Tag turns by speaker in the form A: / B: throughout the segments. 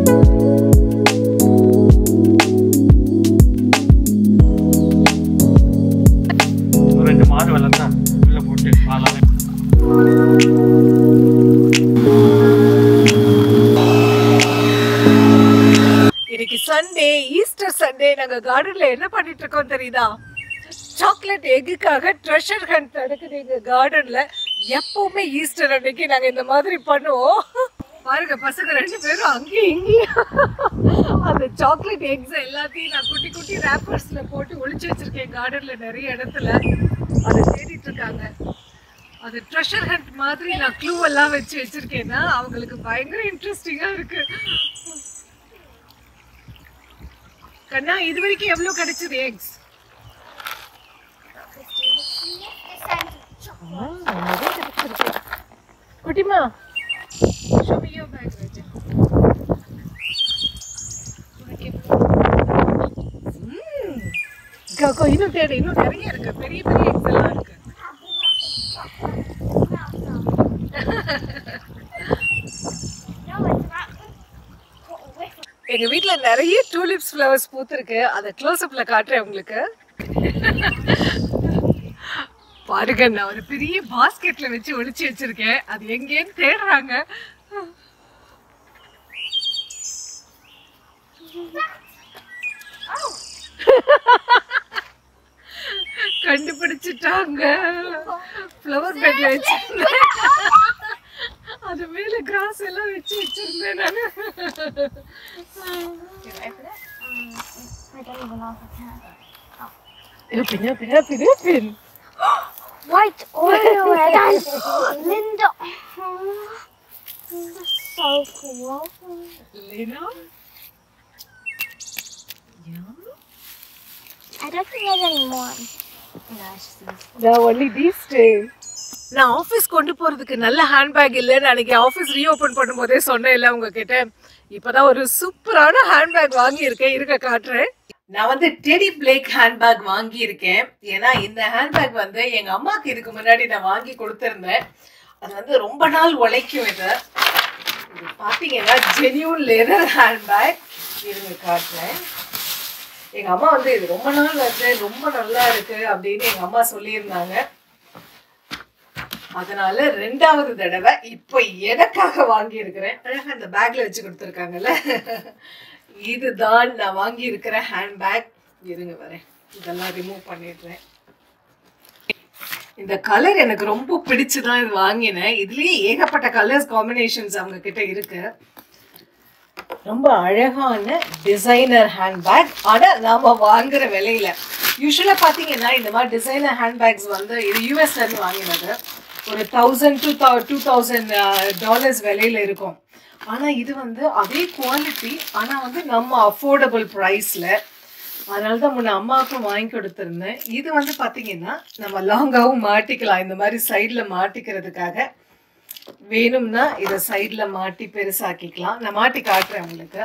A: ஒரு ரெண்டு மாடு வளர்ந்தா உள்ள போட்டு பாலால
B: இன்னைக்கு சண்டே ஈஸ்டர் சண்டே நாங்க கார்டன்ல என்ன பண்ணிட்டு இருக்கோம் தெரியுதா சாக்லேட் எக்குக்காக ட்ரெஷர் ஹண்ட் நடக்குது எங்க கார்டன்ல எப்பவுமே ஈஸ்டர் அன்னைக்கு நாங்க இந்த மாதிரி பண்ணுவோம் பாருங்க பசங்க ரெண்டு பேரும் அங்கேயும் இங்கேயும் அந்த சாக்லேட் எக்ஸ் எல்லாத்தையும் நான் குட்டி குட்டி ரேப்பர்ஸ்ல போட்டு ஒளிச்சு வச்சிருக்கேன் கார்டன்ல நிறைய இடத்துல அதை தேடிட்டு இருக்காங்க அது ட்ரெஷர் ஹண்ட் மாதிரி நான் க்ளூ எல்லாம் வச்சு வச்சிருக்கேன்னா அவங்களுக்கு பயங்கர இன்ட்ரெஸ்டிங்கா இருக்கு கண்ணா இது வரைக்கும் எவ்வளவு கிடைச்சது எக்ஸ் குட்டிமா show me your bag, Raja. உனக்கு எவ்வளவு? ம். கோ- கோ, இன்னும் தேடு இன்னும் நிறைய இருக்கு பெரிய பெரிய எக்ஸ் எல்லாம் இருக்கு எங்க வீட்ல நிறைய டூலிப்ஸ் ஃப்ளவர்ஸ் பூத்திருக்கு அதை க்ளோஸ் அப்ல காட்டுறேன் உங்களுக்கு பாருங்க நான் ஒரு பெரிய பாஸ்கெட்ல வச்சு ஒளிச்சு வச்சிருக்கேன் அது எங்கேன்னு தேடுறாங்க கண்டுபிடிச்சிட்டாங்க ஃப்ளவர் பெட்ல வச்சிருந்தேன் அது மேல கிராஸ் எல்லாம் வச்சு வச்சிருந்தேன் நானு
C: I don't even know if I can.
B: Open, open, open, open.
C: White oil and Linda. That's so cool.
B: Lena?
C: I don't think there's any more. No, it's just this.
B: நான் only these two. நான் office கொண்டு போறதுக்கு நல்ல handbag இல்லைன்னு அன்னைக்கு office reopen பண்ணும்போதே சொன்னேன்ல உங்ககிட்ட இப்பதான் ஒரு சூப்பரான ஹேண்ட்பேக் வாங்கியிருக்கேன் இருக்க காட்டுறேன் நான் வந்து டெடி பிளேக் ஹேண்ட்பேக் வாங்கியிருக்கேன் ஏன்னா இந்த ஹேண்ட்பேக் வந்து எங்க அம்மாக்கு இதுக்கு முன்னாடி நான் வாங்கி கொடுத்துருந்தேன் அது வந்து ரொம்ப நாள் உழைக்கும் இது இது பார்த்தீங்கன்னா ஜென்யூன் லெதர் ஹேண்ட்பேக் இருங்க காட்டுறேன் எங்க அம்மா வந்து இது ரொம்ப நாள் வந்து ரொம்ப நல்லா இருக்கு அப்படின்னு எங்க அம்மா சொல்லியிருந்தாங்க அதனால ரெண்டாவது தடவை இப்போ எனக்காக வாங்கி இருக்கிறேன் அழகா இந்த பேக்ல வச்சு கொடுத்துருக்காங்கல்ல இதுதான் நான் வாங்கி இருக்கிற ஹேண்ட்பேக் இருங்க வரேன் இதெல்லாம் ரிமூவ் பண்ணிடுறேன் இந்த கலர் எனக்கு ரொம்ப பிடிச்சுதான் இது வாங்கினேன் இதுலயே ஏகப்பட்ட கலர்ஸ் காம்பினேஷன்ஸ் அவங்க கிட்ட இருக்கு ரொம்ப அழகான டிசைனர் ஹேண்ட்பேக் ஆனா நாம வாங்குற விலையில யூஸ்வலா பாத்தீங்கன்னா இந்த மாதிரி டிசைனர் ஹேண்ட்பேக்ஸ் வந்து இது யூஎஸ்ல இருந்து வாங்கினது ஒரு thousand to two thousand dollars விலையில இருக்கும் ஆனா இது வந்து அதே குவாலிட்டி ஆனா வந்து நம்ம அஃபோர்டபுள் ப்ரைஸ்ல அதனால தான் முன்ன அம்மாவுக்கும் வாங்கி கொடுத்துருந்தேன் இது வந்து பாத்தீங்கன்னா நம்ம லாங்காவும் மாட்டிக்கலாம் இந்த மாதிரி சைடில் மாட்டிக்கிறதுக்காக வேணும்னா இதை சைடில் மாட்டி பெருசாக்கிக்கலாம் நான் மாட்டி காட்டுறேன் உங்களுக்கு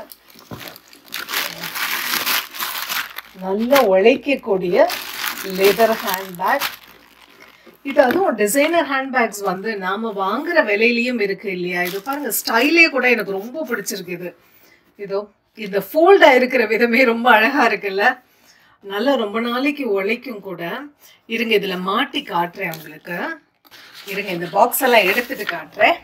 B: நல்ல உழைக்கக்கூடிய லெதர் ஹேண்ட்பேக் இது அதுவும் டிசைனர் ஹேண்ட்பேக்ஸ் வந்து நாம வாங்குற விலையிலயும் இருக்கு இல்லையா இது பாருங்க ஸ்டைலே கூட எனக்கு ரொம்ப பிடிச்சிருக்கு இது இதோ இந்த ஃபோல்டா இருக்கிற விதமே ரொம்ப அழகா இருக்குல்ல நல்லா ரொம்ப நாளைக்கு உழைக்கும் கூட இருங்க இதுல மாட்டி காட்டுறேன் உங்களுக்கு இருங்க இந்த பாக்ஸ் எல்லாம் எடுத்துட்டு காட்டுறேன்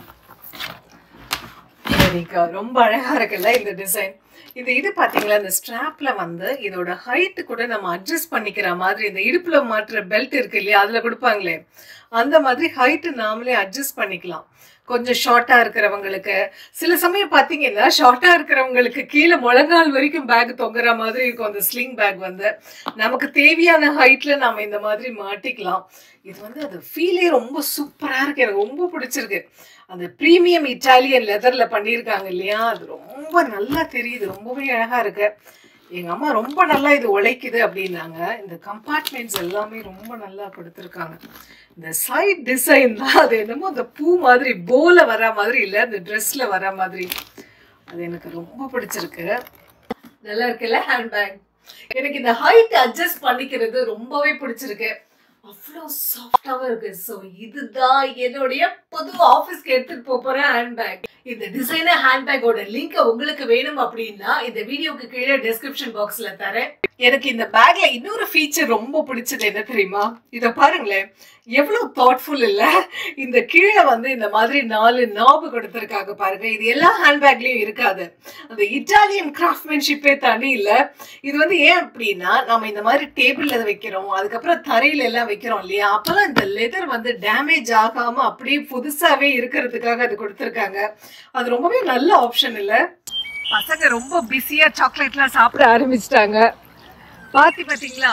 B: சரிக்கா ரொம்ப அழகா இருக்குல்ல இந்த டிசைன் இந்த இது பாத்தீங்களா இந்த ஸ்ட்ராப்ல வந்து இதோட ஹைட் கூட நம்ம அட்ஜஸ்ட் பண்ணிக்கிற மாதிரி இந்த இடுப்புல மாட்டுற பெல்ட் இருக்கு இல்லையா அதுல கொடுப்பாங்களே அந்த மாதிரி ஹைட் நாமளே அட்ஜஸ்ட் பண்ணிக்கலாம் கொஞ்சம் ஷார்ட்டா இருக்கிறவங்களுக்கு சில சமயம் பாத்தீங்கன்னா ஷார்ட்டா இருக்கிறவங்களுக்கு கீழே முழங்கால் வரைக்கும் பேக் தொங்குற மாதிரி இருக்கும் அந்த ஸ்லிங் பேக் வந்து நமக்கு தேவையான ஹைட்ல நாம இந்த மாதிரி மாட்டிக்கலாம் இது வந்து அது ஃபீலே ரொம்ப சூப்பரா இருக்கு எனக்கு ரொம்ப பிடிச்சிருக்கு அந்த ப்ரீமியம் இட்டாலியன் லெதர்ல பண்ணியிருக்காங்க இல்லையா அது ரொம்ப நல்லா தெரியுது ரொம்பவே அழகா இருக்கு எங்க அம்மா ரொம்ப நல்லா இது உழைக்குது அப்படின்னாங்க இந்த கம்பார்ட்மெண்ட்ஸ் எல்லாமே ரொம்ப நல்லா கொடுத்துருக்காங்க இந்த சைட் டிசைன் தான் அது என்னமோ அந்த பூ மாதிரி போல வர மாதிரி இல்லை அந்த ட்ரெஸ்ல வர மாதிரி அது எனக்கு ரொம்ப பிடிச்சிருக்கு நல்லா இருக்குல்ல ஹேண்ட்பேக் எனக்கு இந்த ஹைட் அட்ஜஸ்ட் பண்ணிக்கிறது ரொம்பவே பிடிச்சிருக்கு அவ்வளோ சாஃப்டாகவும் இருக்கு ஸோ இதுதான் என்னுடைய புது ஆஃபீஸ்க்கு எடுத்துட்டு போக போற ஹேண்ட்பேக் இந்த டிசைனர் ஹேண்ட்பேக்கோட லிங்க் உங்களுக்கு வேணும் அப்படின்னா இந்த வீடியோக்கு கீழே டெஸ்கிரிப்ஷன் பாக்ஸ்ல தரேன் எனக்கு இந்த பேக்ல இன்னொரு ஃபீச்சர் ரொம்ப பிடிச்சது என்ன தெரியுமா இத பாருங்களேன் எவ்வளவு தாட்ஃபுல் இல்ல இந்த கீழே வந்து இந்த மாதிரி நாலு நாபு கொடுத்துருக்காங்க பாருங்க இது எல்லா ஹேண்ட்பேக்லயும் இருக்காது அந்த இட்டாலியன் கிராஃப்ட்மேன்ஷிப்பே தனி இல்ல இது வந்து ஏன் அப்படின்னா நம்ம இந்த மாதிரி டேபிள்ல வைக்கிறோம் அதுக்கப்புறம் தரையில எல்லாம் வைக்கிறோம் இல்லையா அப்பெல்லாம் இந்த லெதர் வந்து டேமேஜ் ஆகாம அப்படியே புதுசாவே இருக்கிறதுக்காக அது கொடுத்துருக்காங்க அது ரொம்பவே நல்ல ஆப்ஷன் இல்ல பசங்க ரொம்ப பிஸியா சாக்லேட்லாம் சாப்பிட ஆரம்பிச்சிட்டாங்க பாத்தி பாத்தீங்களா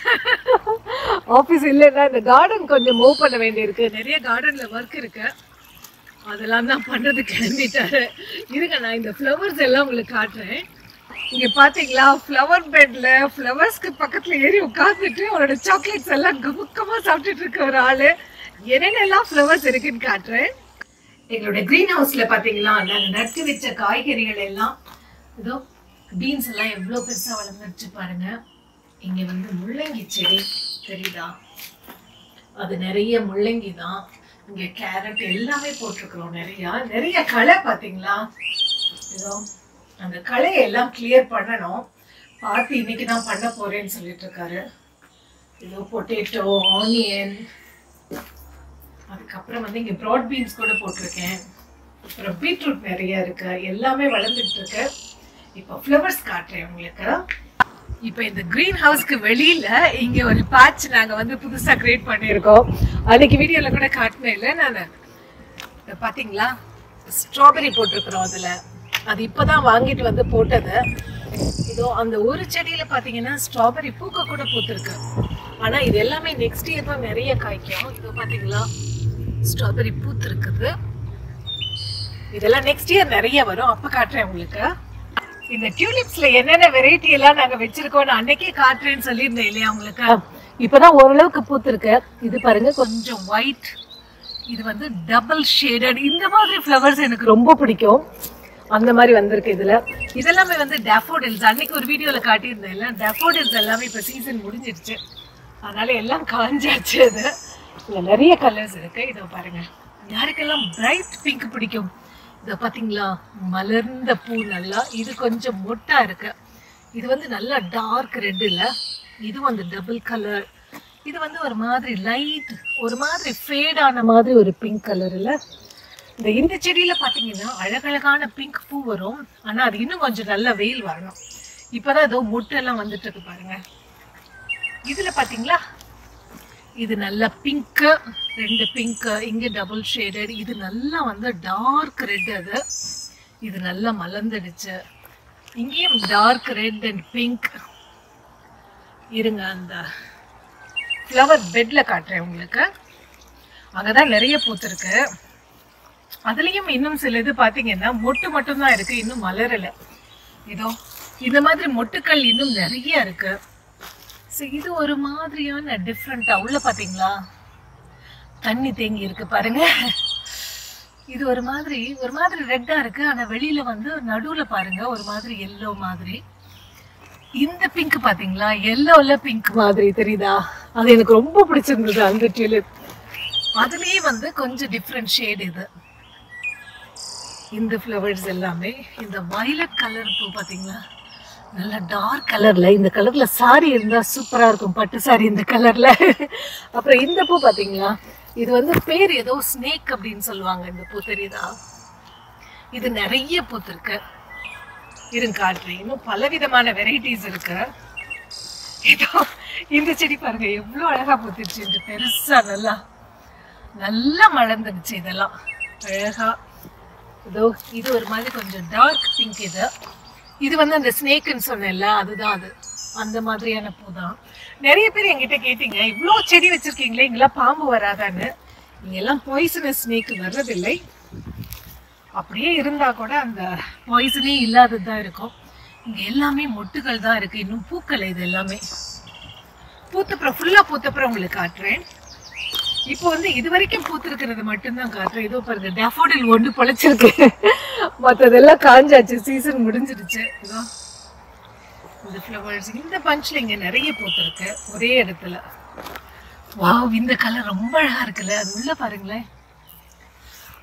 B: ஆபீஸ் இல்லைன்னா இந்த கார்டன் கொஞ்சம் மூவ் பண்ண வேண்டியிருக்கு நிறைய கார்டன்ல ஒர்க் இருக்கு அதெல்லாம் தான் பண்றது கிளம்பிட்டாரு இருங்க நான் இந்த ஃப்ளவர்ஸ் எல்லாம் உங்களுக்கு காட்டுறேன் இங்க பாத்தீங்களா ஃப்ளவர் பெட்ல ஃப்ளவர்ஸ்க்கு பக்கத்துல ஏறி உட்கார்ந்துட்டு அவரோட சாக்லேட்ஸ் எல்லாம் கமுக்கமா சாப்பிட்டுட்டு இருக்க ஒரு ஆளு என்னென்னலாம் ஃப்ளவர்ஸ் இருக்குன்னு காட்டுறேன் எங்களோட கிரீன் ஹவுஸ்ல பாத்தீங்களா நாங்க நட்டு வச்ச காய்கறிகள் எல்லாம் இதோ பீன்ஸ் எல்லாம் எவ்வளவு பெருசா வளர்ந்துருச்சு பாருங்க இங்க வந்து முள்ளங்கி செடி தெரியுதா அது நிறைய முள்ளங்கி தான் இங்க கேரட் எல்லாமே போட்டிருக்கிறோம் நிறைய நிறைய களை பாத்தீங்களா இதோ அந்த களையை எல்லாம் கிளியர் பண்ணணும் பார்த்து இன்னைக்கு தான் பண்ண போறேன்னு சொல்லிட்டு இருக்காரு இதோ பொட்டேட்டோ ஆனியன் அதுக்கப்புறம் வந்து இங்க ப்ராட் பீன்ஸ் கூட போட்டிருக்கேன் அப்புறம் பீட்ரூட் நிறைய இருக்கு எல்லாமே வளர்ந்துட்டு இருக்கு இப்போ ஃப்ளவர்ஸ் காட்டுறேன் உங்களுக்கு இப்போ இந்த கிரீன் ஹவுஸ்க்கு வெளியில இங்க ஒரு பேட்ச் நாங்க வந்து புதுசா கிரியேட் பண்ணியிருக்கோம் அன்னைக்கு வீடியோல கூட காட்டினேன் இல்லை நான் இத பாத்தீங்களா ஸ்ட்ராபெரி போட்டிருக்கிறோம் அதுல அது இப்பதான் வாங்கிட்டு வந்து போட்டது இதோ அந்த ஒரு செடியில பாத்தீங்கன்னா ஸ்ட்ராபெரி பூக்க கூட பூத்திருக்கு ஆனா இது எல்லாமே நெக்ஸ்ட் இயர் தான் நிறைய காய்க்கும் இதோ பாத்தீங்களா ஸ்ட்ராபெரி பூத்திருக்குது இதெல்லாம் நெக்ஸ்ட் இயர் நிறைய வரும் அப்ப காட்டுறேன் உங்களுக்கு இந்த டியூலிப்ஸ்ல என்னென்ன வெரைட்டி எல்லாம் நாங்க வச்சிருக்கோம் அன்னைக்கே காட்டுறேன்னு சொல்லியிருந்தேன் இல்லையா உங்களுக்கு இப்பதான் ஓரளவுக்கு பூத்திருக்கு இது பாருங்க கொஞ்சம் ஒயிட் இது வந்து டபுள் ஷேடட் இந்த மாதிரி ஃப்ளவர்ஸ் எனக்கு ரொம்ப பிடிக்கும் அந்த மாதிரி வந்திருக்கு இதுல இதெல்லாமே வந்து டேஃபோடில்ஸ் அன்னைக்கு ஒரு வீடியோல காட்டியிருந்தேன் இல்ல டேஃபோடில்ஸ் எல்லாமே இப்ப சீசன் முடிஞ்சிருச்சு அதனால எல்லாம் காஞ்சாச்சு அது இதுல நிறைய கலர்ஸ் இருக்கு இதோ பாருங்க யாருக்கெல்லாம் பிரைட் பிங்க் பிடிக்கும் இதை பாத்தீங்களா மலர்ந்த பூ நல்லா இது கொஞ்சம் மொட்டா இருக்கு இது வந்து நல்லா டார்க் ரெட் இல்ல இது வந்து டபுள் கலர் இது வந்து ஒரு மாதிரி லைட் ஒரு மாதிரி ஃபேடான மாதிரி ஒரு பிங்க் கலர் இல்ல இந்த இந்த செடியில பாத்தீங்கன்னா அழகழகான பிங்க் பூ வரும் ஆனா அது இன்னும் கொஞ்சம் நல்ல வெயில் வரணும் இப்பதான் ஏதோ மொட்டெல்லாம் வந்துட்டு இருக்கு பாருங்க இதுல பாத்தீங்களா இது நல்ல பிங்க் ரெண்டு பிங்க் இங்க டபுள் ஷேடட் இது நல்லா வந்து டார்க் ரெட் அது இது நல்லா மலர்ந்துடுச்சு இங்கேயும் டார்க் ரெட் அண்ட் பிங்க் இருங்க அந்த ஃப்ளவர் பெட்ல காட்டுறேன் உங்களுக்கு அங்கதான் நிறைய பூத்திருக்கு அதுலயும் இன்னும் சில இது பாத்தீங்கன்னா மொட்டு மட்டும்தான் இருக்கு இன்னும் மலரல இதோ இந்த மாதிரி மொட்டுக்கள் இன்னும் நிறைய இருக்கு So, இது ஒரு மாதிரியான டிஃப்ரெண்டா உள்ள பாத்தீங்களா தண்ணி தேங்கி இருக்கு பாருங்க இது ஒரு மாதிரி ஒரு மாதிரி ரெட்டா இருக்கு ஆனா வெளியில வந்து நடுவுல பாருங்க ஒரு மாதிரி எல்லோ மாதிரி இந்த பிங்க் பாத்தீங்களா எல்லோல பிங்க் மாதிரி தெரியுதா அது எனக்கு ரொம்ப பிடிச்சிருந்தது அந்த டியூலிப் அதுலயே வந்து கொஞ்சம் டிஃப்ரெண்ட் ஷேட் இது இந்த ஃப்ளவர்ஸ் எல்லாமே இந்த வயலட் கலர் பூ பாத்தீங்களா நல்ல டார்க் கலர்ல இந்த கலர்ல சாரி இருந்தா சூப்பரா இருக்கும் பட்டு சாரி இந்த கலர்ல அப்புறம் இந்த பூ பாத்தீங்களா இது வந்து பேர் ஏதோ ஸ்னேக் அப்படின்னு சொல்லுவாங்க இந்த பூ தெரியுதா இது நிறைய பூத்திருக்கு இருங்க காட்டுறேன் இன்னும் பலவிதமான வெரைட்டிஸ் இருக்கு ஏதோ இந்த செடி பாருங்க எவ்வளவு அழகா பூத்துருச்சு இந்த பெருசா நல்லா நல்லா மலர்ந்துடுச்சு இதெல்லாம் அழகா இதோ இது ஒரு மாதிரி கொஞ்சம் டார்க் பிங்க் இது இது வந்து அந்த ஸ்னேக்குன்னு சொன்னேன்ல அதுதான் அது அந்த மாதிரியான பூ தான் நிறைய பேர் என்கிட்ட கேட்டீங்க இவ்வளோ செடி வச்சிருக்கீங்களே இங்கெல்லாம் பாம்பு வராதான்னு இங்கெல்லாம் பாய்சனஸ் ஸ்னேக் வர்றதில்லை அப்படியே இருந்தா கூட அந்த பாய்சனே இல்லாதது தான் இருக்கும் இங்க எல்லாமே மொட்டுகள் தான் இருக்கு இன்னும் பூக்கள் இது எல்லாமே பூத்தப்புறம் ஃபுல்லா பூத்தப்புறம் உங்களுக்கு காட்டுறேன் இப்போ வந்து இது வரைக்கும் பூத்திருக்கிறது மட்டும்தான் காட்டுறேன் இதோ பாருங்க டேஃபோடில் ஒன்று பொழைச்சிருக்கு மற்றதெல்லாம் காஞ்சாச்சு சீசன் முடிஞ்சிடுச்சு இதோ இந்த ஃப்ளவர்ஸ் இந்த பஞ்சில் இங்கே நிறைய பூத்திருக்கு ஒரே இடத்துல வாவ் இந்த கலர் ரொம்ப அழகா இருக்குல்ல அது உள்ள பாருங்களேன்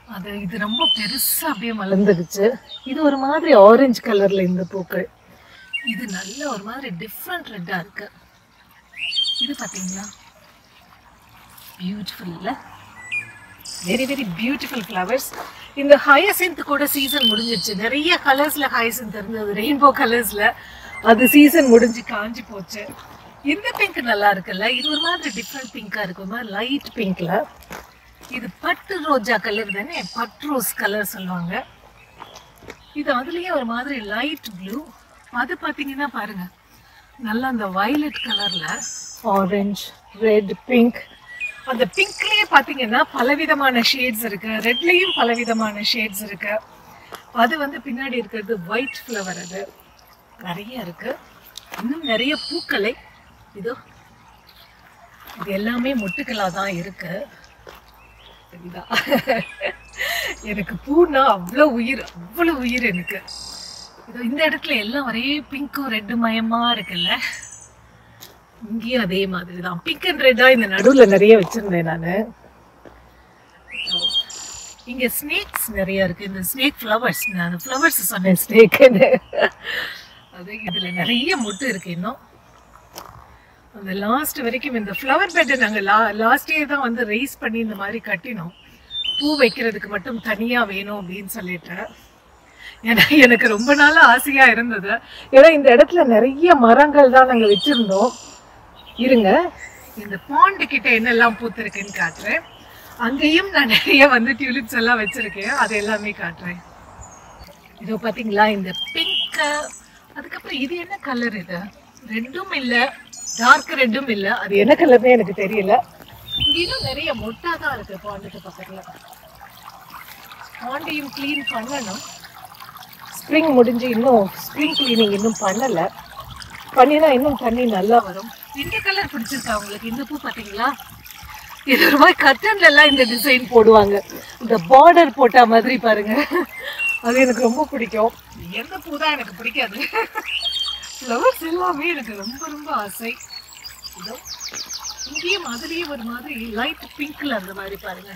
B: அது இது ரொம்ப பெருசா அப்படியே மலர்ந்துடுச்சு இது ஒரு மாதிரி ஆரஞ்சு கலர்ல இந்த பூக்கள் இது நல்ல ஒரு மாதிரி டிஃப்ரெண்ட் ரெட்டா இருக்கு இது பாத்தீங்களா பியூட்டிஃபுல் இல்ல வெரி வெரி பியூட்டிஃபுல் ஃப்ளவர்ஸ் இந்த ஹயசிந்த் கூட சீசன் முடிஞ்சிருச்சு நிறைய கலர்ஸ்ல ஹயசிந்த் இருந்தது ரெயின்போ கலர்ஸ்ல அது சீசன் முடிஞ்சு காஞ்சி போச்சு இந்த பிங்க் நல்லா இருக்குல்ல இது ஒரு மாதிரி டிஃப்ரெண்ட் பிங்கா இருக்கு ஒரு மாதிரி லைட் பிங்க்ல இது பட்டு ரோஜா கலர் தானே பட்டு ரோஸ் கலர் சொல்லுவாங்க இது அதுலயே ஒரு மாதிரி லைட் ப்ளூ அது பாத்தீங்கன்னா பாருங்க நல்லா அந்த வயலட் கலர்ல ஆரஞ்சு ரெட் பிங்க் அந்த பிங்க்லயே பாத்தீங்கன்னா பலவிதமான ஷேட்ஸ் இருக்கு ரெட்லயும் பலவிதமான ஷேட்ஸ் இருக்கு அது வந்து பின்னாடி இருக்கிறது ஒயிட் ஃப்ளவர் அது நிறைய இருக்கு இன்னும் நிறைய பூக்களை இதோ இது எல்லாமே மொட்டுக்களா தான் இருக்கு சரிதா எனக்கு பூனா அவ்வளோ உயிர் அவ்வளோ உயிர் எனக்கு இதோ இந்த இடத்துல எல்லாம் ஒரே பிங்க்கும் ரெட்டு மயமா இருக்குல்ல இங்கேயும் அதே மாதிரி தான் பிங்க் அண்ட் ரெட்டா இந்த நடுவுல நிறைய வச்சிருந்தேன் நான் இங்க ஸ்னேக்ஸ் நிறைய இருக்கு இந்த ஸ்னேக் ஃப்ளவர்ஸ் நான் ஃப்ளவர்ஸ் சொன்னேன் ஸ்னேக்குன்னு அது இதுல நிறைய முட்டு இருக்கு இன்னும் அந்த லாஸ்ட் வரைக்கும் இந்த ஃப்ளவர் பெட்டை நாங்கள் லா லாஸ்ட் இயர் தான் வந்து ரைஸ் பண்ணி இந்த மாதிரி கட்டினோம் பூ வைக்கிறதுக்கு மட்டும் தனியா வேணும் அப்படின்னு சொல்லிட்டு ஏன்னா எனக்கு ரொம்ப நாளா ஆசையா இருந்தது ஏன்னா இந்த இடத்துல நிறைய மரங்கள் தான் நாங்க வச்சிருந்தோம் இருங்க இந்த பாண்டு கிட்ட என்னெல்லாம் பூத்திருக்குன்னு காட்டுறேன் அங்கேயும் நான் நிறைய வந்து டியூலிப்ஸ் எல்லாம் வச்சிருக்கேன் அது எல்லாமே காட்டுறேன் இதோ பாத்தீங்களா இந்த பிங்க் அதுக்கப்புறம் இது என்ன கலர் இது ரெண்டும் இல்ல டார்க் ரெட்டும் இல்ல அது என்ன கலர்னே எனக்கு தெரியல இங்க இன்னும் நிறைய மொட்டா தான் இருக்கு பாண்டுக்கு பக்கத்துல பாண்டையும் க்ளீன் பண்ணணும் ஸ்ப்ரிங் முடிஞ்சு இன்னும் ஸ்ப்ரிங் க்ளீனிங் இன்னும் பண்ணல பண்ணினா இன்னும் தண்ணி நல்லா வரும் இந்த கலர் பிடிச்சிருக்கா உங்களுக்கு இந்த பூ பாத்தீங்களா இது ஒரு மாதிரி கட்டன்ல எல்லாம் இந்த டிசைன் போடுவாங்க இந்த பார்டர் போட்ட மாதிரி பாருங்க அது எனக்கு ரொம்ப பிடிக்கும் எந்த பூ தான் எனக்கு பிடிக்காது ஃப்ளவர்ஸ் எல்லாமே எனக்கு ரொம்ப ரொம்ப ஆசை இதோ இங்கேயும் அதுலயும் ஒரு மாதிரி லைட் பிங்க்ல அந்த மாதிரி பாருங்க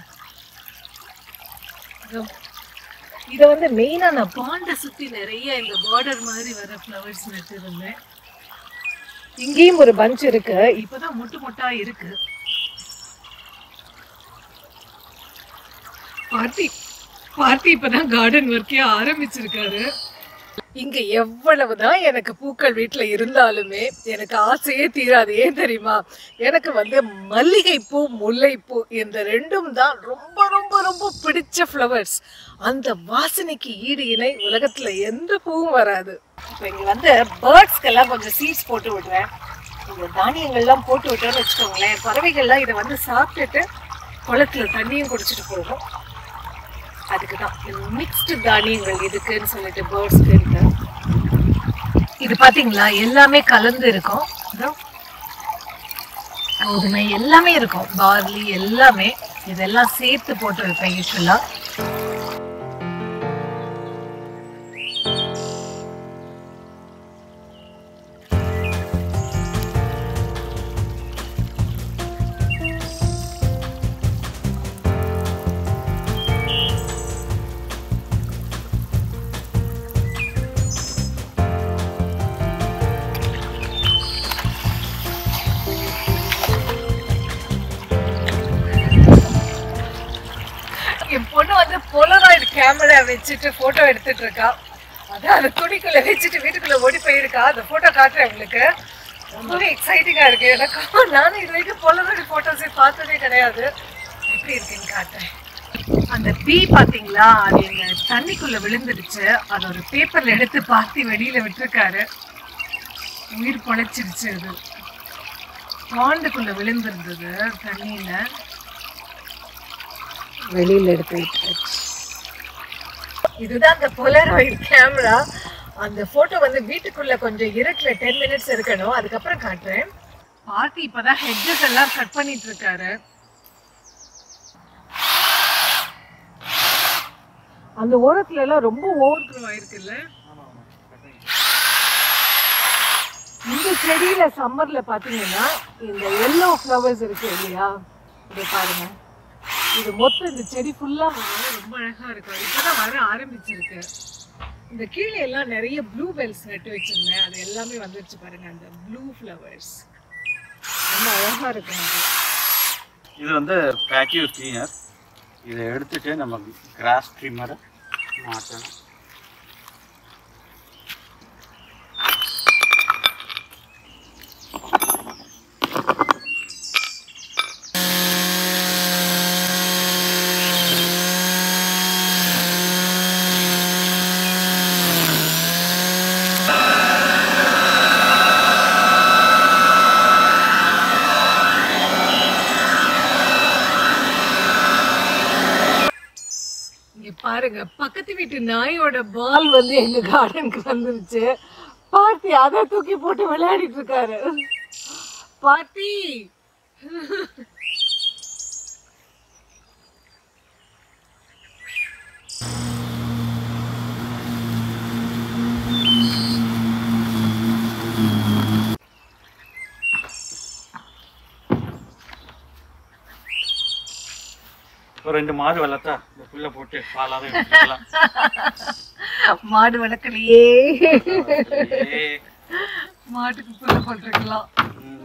B: இதோ. இதை வந்து மெயினா நான் பாண்டை சுத்தி நிறைய இந்த பார்டர் மாதிரி வர ஃப்ளவர்ஸ் நட்டுருந்தேன் இங்கேயும் ஒரு பஞ்ச் இருக்கு இப்பதான் முட்டு முட்டா இருக்கு பார்த்தி பார்த்தி இப்பதான் கார்டன் ஒர்க்கே ஆரம்பிச்சிருக்காரு இங்க எவ்வளவுதான் எனக்கு பூக்கள் வீட்டுல இருந்தாலுமே எனக்கு ஆசையே தீராது ஏன் தெரியுமா எனக்கு வந்து மல்லிகைப்பூ முல்லைப்பூ இந்த ரெண்டும் தான் ரொம்ப ரொம்ப ரொம்ப பிடிச்ச ஃப்ளவர்ஸ் அந்த வாசனைக்கு ஈடு இணை உலகத்துல எந்த பூவும் வராது இப்போ இங்க வந்து பேர்ட்ஸ்க்கெல்லாம் கொஞ்சம் சீட்ஸ் போட்டு விடுறேன் இந்த தானியங்கள்லாம் போட்டு விட்டோம்னு வச்சுக்கோங்களேன் பறவைகள்லாம் இதை வந்து சாப்பிட்டுட்டு குளத்துல தண்ணியும் குடிச்சிட்டு போகும் அதுக்கு தான் மிக்ஸ்டு தானியங்கள் இதுக்குன்னு சொல்லிட்டு பேர்ட்ஸ்க்கு இருக்கு இது பாத்தீங்களா எல்லாமே கலந்து இருக்கும் இதோ கோதுமை எல்லாமே இருக்கும் பார்லி எல்லாமே இதெல்லாம் சேர்த்து போட்டு வைப்பேன் யூஸ்வலா என் பொண்ணு வந்து போலராய்டு கேமரா வச்சுட்டு போட்டோ எடுத்துட்டு இருக்கா அதான் அந்த துணிக்குள்ள வச்சுட்டு வீட்டுக்குள்ள ஓடி போயிருக்கா அந்த போட்டோ காட்டுறேன் உங்களுக்கு ரொம்பவே எக்ஸைட்டிங்கா இருக்கு எனக்கு நானும் இது வரைக்கும் போலராய்டு போட்டோஸே பார்த்ததே கிடையாது எப்படி இருக்குன்னு காட்டுறேன் அந்த பீ பாத்தீங்களா அது எங்க தண்ணிக்குள்ள விழுந்துடுச்சு அது ஒரு பேப்பர்ல எடுத்து பார்த்து வெளியில விட்டுருக்காரு உயிர் பொழைச்சிருச்சு அது பாண்டுக்குள்ள விழுந்திருந்தது தண்ணியில வெளியில எடுத்து விட்டாச்சு இதுதான் அந்த போலராய்டு கேமரா அந்த போட்டோ வந்து வீட்டுக்குள்ள கொஞ்சம் இருட்டுல டென் மினிட்ஸ் இருக்கணும் அதுக்கப்புறம் காட்டுறேன் பார்த்தி இப்பதான் ஹெட்ஜஸ் எல்லாம் கட் பண்ணிட்டு இருக்காரு அந்த ஓரத்துல எல்லாம் ரொம்ப ஓவர் க்ரோ ஆயிருக்குல்ல இந்த செடியில சம்மர்ல பாத்தீங்கன்னா இந்த எல்லோ ஃப்ளவர்ஸ் இருக்கு இல்லையா இதை பாருங்க இது மொத்தம் இந்த செடி ஃபுல்லா ரொம்ப அழகா இருக்கும் இப்பதான் வர ஆரம்பிச்சிருக்கு இந்த கீழே எல்லாம் நிறைய ப்ளூ பெல்ஸ் நட்டு வச்சிருந்தேன் அது எல்லாமே வந்துருச்சு பாருங்க அந்த ப்ளூ ஃப்ளவர்ஸ் ரொம்ப அழகா இருக்கும் அது
A: இது வந்து பேக்யூ கிளீனர் இதை எடுத்துட்டு நம்ம கிராஸ் ட்ரிம்மரை மாற்றணும்
B: இங்க பாருங்க பக்கத்து வீட்டு நாயோட பால் வந்து எங்க கார்டனுக்கு வந்துருச்சு பாட்டி அதை தூக்கி போட்டு விளையாடிட்டு இருக்காரு பாட்டி
A: ஒரு ரெண்டு மாடு வளர்த்தா இந்த புல்லை போட்டு பாலாவே எடுத்துக்கலாம்
B: மாடு வளர்க்கலையே
A: ஏய்,
B: மாட்டுக்கு புல்லு போட்டிருக்கலாம்
A: ம்.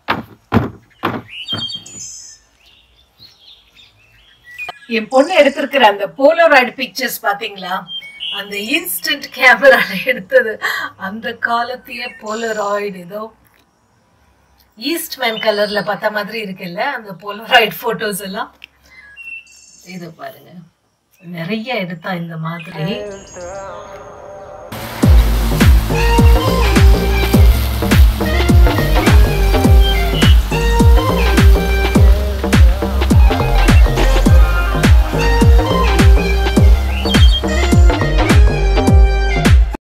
B: என் பொண்ணு எடுத்திருக்கிற அந்த போலோராய்டு பிக்சர்ஸ் பாத்தீங்களா அந்த இன்ஸ்டன்ட் கேமரால எடுத்தது அந்த காலத்திய போலராய்டு ஏதோ ஈஸ்ட்மேன் கலர்ல பார்த்த மாதிரி இருக்குல்ல அந்த போலராய்டு போட்டோஸ் எல்லாம் இது பாருங்க நிறைய எடுத்தா இந்த மாதிரி